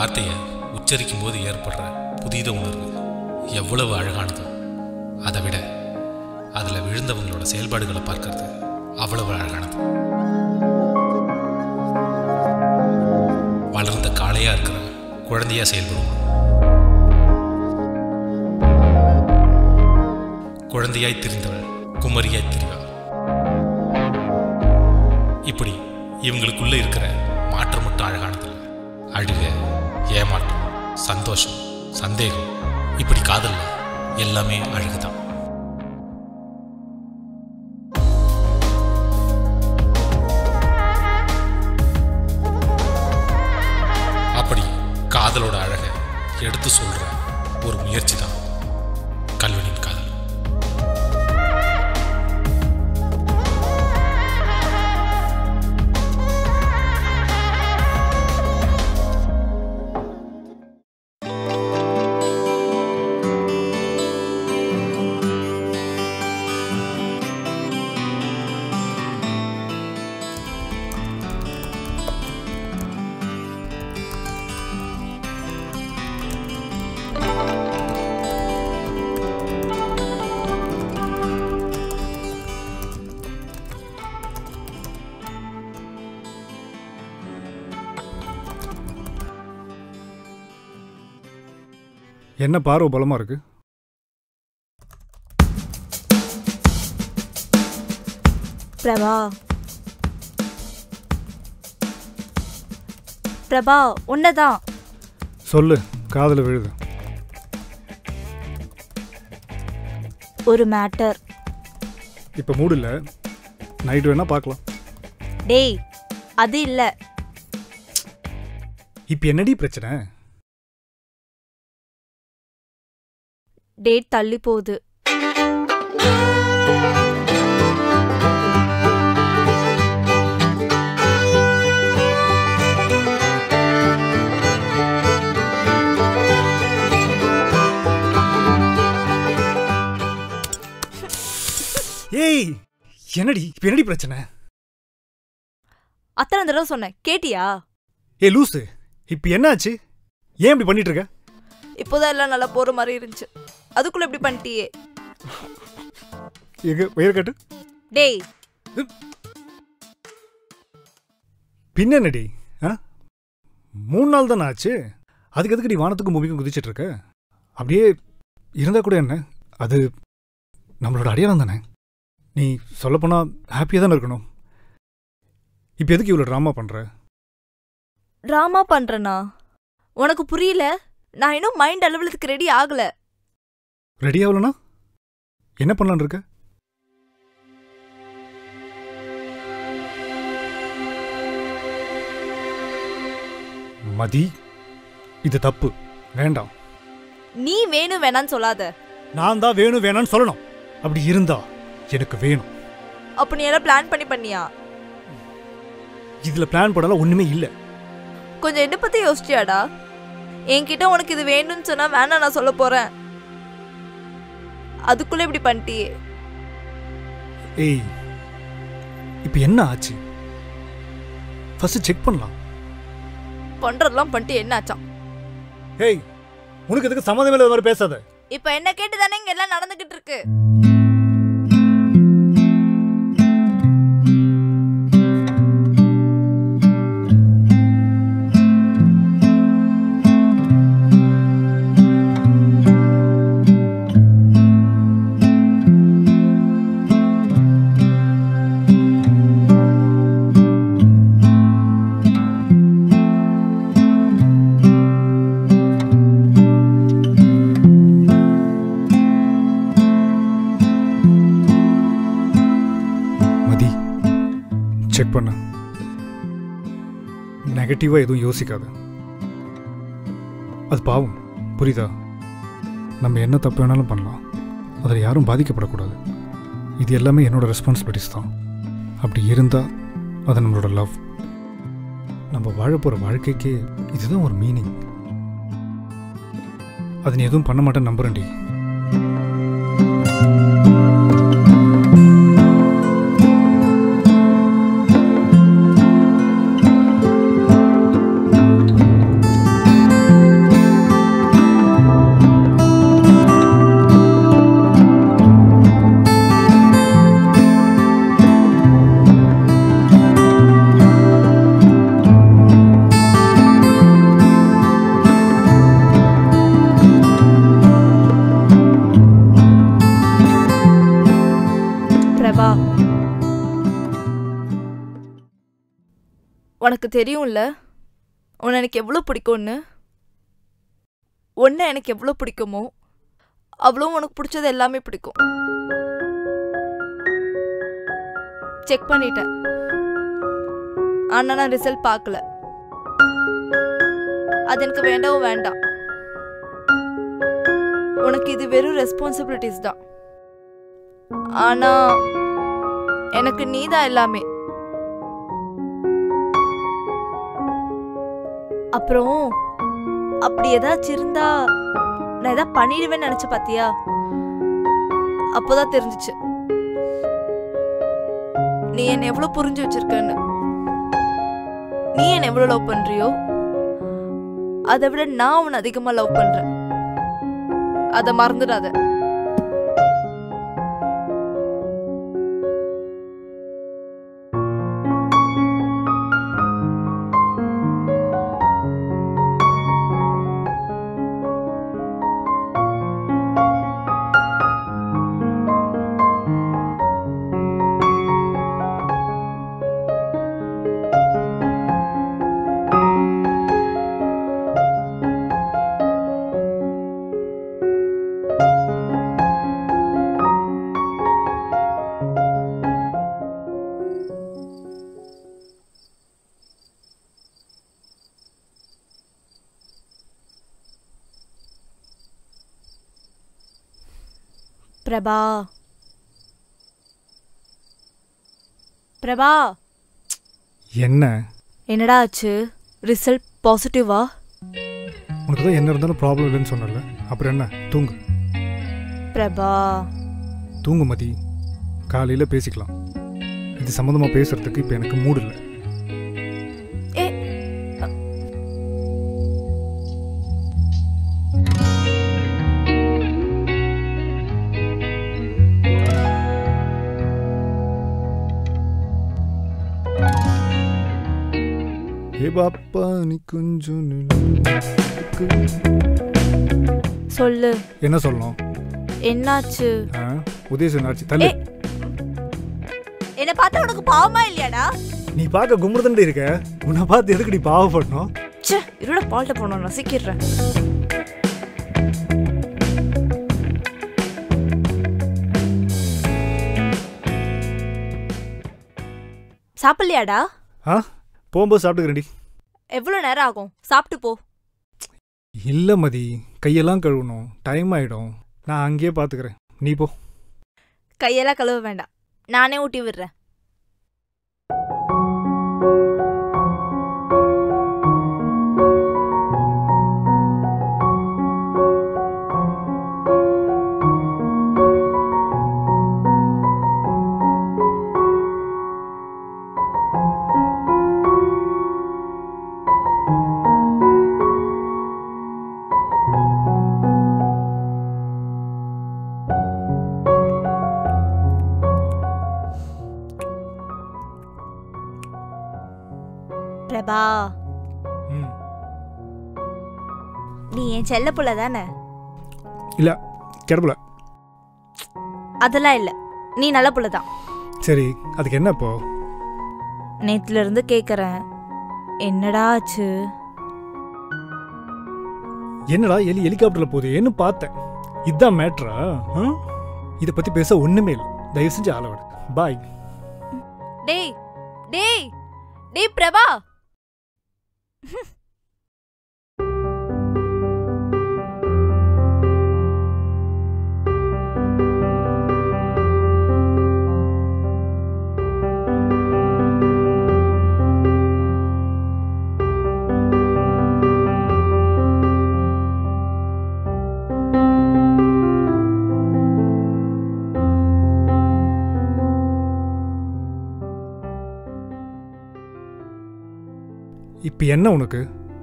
வார்த்தையை உச்சரிக்கும் போது ஏற்படுற புதித உணர்வு எவ்வளவு அழகானதோ அதை விட அதில் விழுந்தவங்களோட செயல்பாடுகளை பார்க்கறது அவ்வளவு அழகானது வளர்ந்த காளையா இருக்கிற குழந்தையா செயல்படுவோம் குழந்தையாய் திரிந்தவள் குமரியாய் திரிவா இப்படி இவங்களுக்குள்ள இருக்கிற மாற்றம் மட்டும் அழகானதில்ல அழுக ஏமாற்றம் சந்தோஷம் சந்தேகம் இப்படி காதல்ல எல்லாமே அழகுதான் அப்படி காதலோட அழகை எடுத்து சொல்ற ஒரு முயற்சி தான் கல்வனின் காதல் என்ன பார்வை பலமா இருக்கு பிரபா பிரபா உன்னதான் சொல்லு காதுல விழுது ஒரு மேட்டர் இப்போ மூடு இல்லை நைட் வேணா பார்க்கலாம் டேய் அது இல்ல இப்போ என்னடி பிரச்சனை டேட் தள்ளி போகுது ஏய் என்னடி இப்போ என்னடி பிரச்சனை அத்தனை தடவை சொன்னேன் கேட்டியா ஏ லூசு இப்போ என்னாச்சு ஏன் இப்படி பண்ணிட்டு இருக்க இப்போதான் எல்லாம் நல்லா போற மாதிரி இருந்துச்சு அதுக்குள்ள இப்படி பண்ணிட்டியே எங்க வயிறு கட்டு டேய் பின்ன என்னடி ஆ மூணு நாள் தானே ஆச்சு அதுக்கு எதுக்கு நீ வானத்துக்கும் பூமிக்கும் குதிச்சிட்டு இருக்க அப்படியே இருந்தா கூட என்ன அது நம்மளோட அடையாளம் தானே நீ சொல்லப்போனால் ஹாப்பியாக தானே இருக்கணும் இப்போ எதுக்கு இவ்வளோ ட்ராமா பண்ணுற ட்ராமா பண்றேனா உனக்கு புரியல நான் இன்னும் மைண்ட் அளவுலத்துக்கு ரெடி ஆகல ரெடி ஆகலனா என்ன பண்ணலான்னு இருக்க மதி இது தப்பு வேண்டாம் நீ வேணும் வேணான்னு சொல்லாத நான் தான் வேணும் வேணாம்னு சொல்லணும் அப்படி இருந்தா எனக்கு வேணும் அப்ப நீ எல்லாம் பிளான் பண்ணி பண்ணியா இதுல பிளான் பண்ணலாம் ஒண்ணுமே இல்ல கொஞ்சம் என்ன பத்தி யோசிச்சியாடா என்கிட்ட உனக்கு இது வேணும்னு சொன்னா வேணாம் நான் சொல்ல போறேன் அதுக்குள்ள இப்படி பண்ணிட்டியே ஏய் இப்போ என்ன ஆச்சு ஃபர்ஸ்ட் செக் பண்ணலாம் பண்றதெல்லாம் பண்ணிட்டு என்ன ஆச்சாம் ஏய் உனக்கு எதுக்கு சம்மந்தமே இல்லாத மாதிரி பேசாத இப்ப என்ன கேட்டு தானே இங்க எல்லாம் நடந்துகிட்டு இருக்கு மதி செக் பண்ண நெகட்டிவா எதுவும் யோசிக்காத அது பாவம் புரியுதா நம்ம என்ன தப்பு வேணாலும் பண்ணலாம் அதில் யாரும் பாதிக்கப்படக்கூடாது இது எல்லாமே என்னோட ரெஸ்பான்சிபிலிட்டிஸ் தான் அப்படி இருந்தால் அது நம்மளோட லவ் நம்ம வாழ போகிற வாழ்க்கைக்கே இதுதான் ஒரு மீனிங் அது நீ எதுவும் பண்ண மாட்டேன்னு நம்புறேன்டி பிரபா உனக்கு தெரியும்ல உன்னை எனக்கு எவ்வளோ பிடிக்கும்னு ஒன்று எனக்கு எவ்வளோ பிடிக்குமோ அவ்வளோ உனக்கு பிடிச்சது எல்லாமே பிடிக்கும் செக் பண்ணிட்டேன் ஆனால் நான் ரிசல்ட் பார்க்கல அது எனக்கு வேண்டவும் வேண்டாம் உனக்கு இது வெறும் ரெஸ்பான்சிபிலிட்டிஸ் தான் ஆனா எனக்கு நீதான் எல்லாமே அப்புறம் அப்படி ஏதாச்சும் இருந்தா நான் ஏதாவது பண்ணிடுவேன்னு நினைச்சு பாத்தியா அப்போதான் தெரிஞ்சுச்சு நீ என்ன எவ்வளவு புரிஞ்சு வச்சிருக்கன்னு நீ என்ன எவ்வளவு லவ் பண்றியோ அதை விட நான் உன்னை அதிகமா லவ் பண்றேன் அதை மறந்துடாத பிரபா பிரபா என்ன என்னடா ஆச்சு ரிசல்ட் பாசிட்டிவா உனக்கு தான் என்ன இருந்தாலும் ப்ராப்ளம் இல்லைன்னு சொன்னல அப்புறம் என்ன தூங்கு பிரபா தூங்கு மதி காலையில் பேசிக்கலாம் இது சம்மந்தமாக பேசுறதுக்கு இப்போ எனக்கு மூடு இல்லை ஏ ஏ பாப்பா நீ கொஞ்சம் சொல்லு என்ன சொல்லணும் என்னாச்சு ஆ உதயசன் ஆச்சு தள்ளு ஏ. என்ன பார்த்தா உனக்கு பாவமா இல்லையாடா நீ பார்க்க கும்பிடுதண்டி இருக்க உன்னை பார்த்து எதுக்கு நீ பாவப்படணும் ச்சே இருட பால்ட்ட போனோம் நசிக்கிறேன் சாப்பிடலையாடா ஆ போகும்போது சாப்பிட்டுக்கிறேன்டி எவ்வளோ நேரம் ஆகும் சாப்பிட்டு போ இல்லை மதி கையெல்லாம் கழுவணும் டைம் ஆகிடும் நான் அங்கேயே பார்த்துக்கிறேன் நீ போ கையெல்லாம் கழுவ வேண்டாம் நானே ஊட்டி விடுறேன் பிரபா ம் நீ என் செல்ல புள்ள தானே இல்லை கிடப்புல அதெல்லாம் இல்லை நீ நல்ல புள்ள தான் சரி அதுக்கு என்ன இப்போ நேத்துல இருந்து கேக்குறேன் என்னடா ஆச்சு என்னடா எலி ஹெலிகாப்டரில் போகுது ஏன்னு பார்த்தேன் இதுதான் மேட்ரா இதை பற்றி பேச ஒன்றுமே இல்லை தயவு செஞ்சு ஆள விடு பாய் டேய் டேய் டேய் பிரபா இப்போ என்ன உனக்கு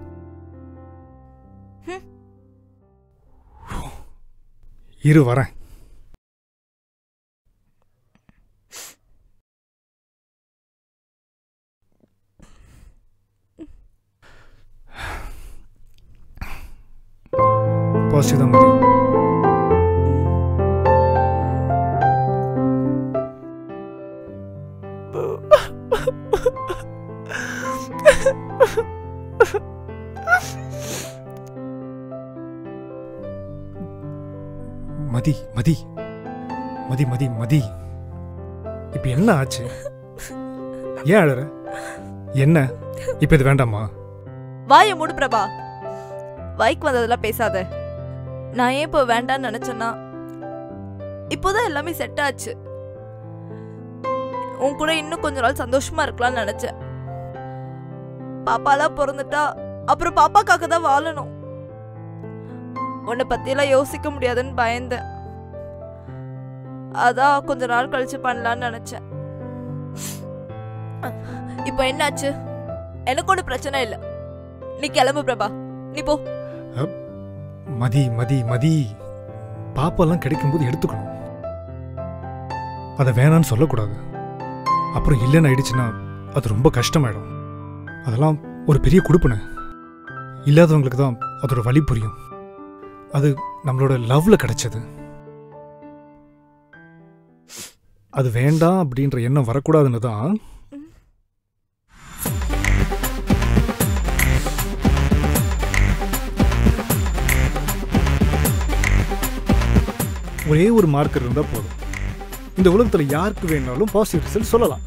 ஹம். இரு வரேன் பாசிட்டிவ் தான் மதி மதி மதி மதி மதி மதி இப்ப என்ன ஆச்சு ஏன் அழற என்ன இப்ப இது வேண்டாமா வாயை மூடு பிரபா வாய்க்கு வந்ததெல்லாம் பேசாத நான் ஏன் இப்போ வேண்டாம்னு நினைச்சேன்னா இப்போதான் எல்லாமே செட் ஆச்சு உன் கூட இன்னும் கொஞ்ச நாள் சந்தோஷமா இருக்கலாம்னு நினைச்சேன் பாப்பாலாம் பிறந்துட்டா அப்புறம் பாப்பாக்காக தான் வாழணும் உன்னை பத்தியெல்லாம் யோசிக்க முடியாதுன்னு பயந்தேன் அதான் கொஞ்ச நாள் கழிச்சு பண்ணலாம்னு நினைச்சேன் இப்போ என்னாச்சு எனக்கு ஒன்றும் பிரச்சனை இல்லை நீ கிளம்பு பிரபா நீ போ மதி மதி மதி பாப்பெல்லாம் கிடைக்கும்போது எடுத்துக்கணும் அதை வேணான்னு சொல்லக்கூடாது அப்புறம் இல்லைன்னு ஆயிடுச்சுன்னா அது ரொம்ப கஷ்டமாயிடும் அதெல்லாம் ஒரு பெரிய கொடுப்புன இல்லாதவங்களுக்கு தான் அதோட வழி புரியும் அது நம்மளோட லவ்ல கிடைச்சது அது வேண்டாம் அப்படின்ற எண்ணம் வரக்கூடாதுன்னு தான் ஒரே ஒரு மார்க்கர் இருந்தா போதும் இந்த உலகத்துல யாருக்கு வேணாலும் பாசிட்டிவ் ரிசல்ட் சொல்லலாம்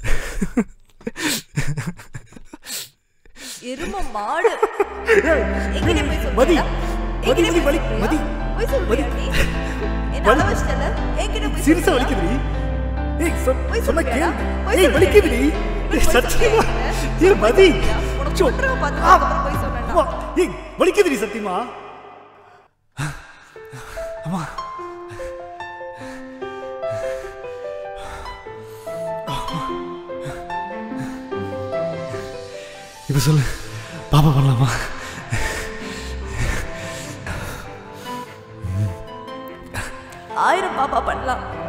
எரும மாடு எங்கிட்ட போய் சொல்றியா? மதி, எங்கிட்ட மதி, போய் மதி, சொல்றியா? மதி, போய் சொல்றியா நீ? என்ன வலி. அள வச்சிட்டல? என்கிட்ட போய் சிரிசா சொல்றியா? வலிக்குதுடி ஏய் சொ- போய் சொன்னா சொல்றியா? கேளு போய் ஏய் சொல்றியா? வலிக்குதுடி போய் ஏய் சொல்றியா? சத்தியமா ஏய் மதி உனக்கு சோ. குற்றவை பார்த்து ஆ. அதுக்கப்புறம் போய் சொன்னேன்னா. அம்மா, ஏய் வலிக்குதுடி சத்தியமா அம்மா இப்ப சொல்லு பாப்பா பண்ணலாமா ஆயிரம் பாப்பா பண்ணலாம்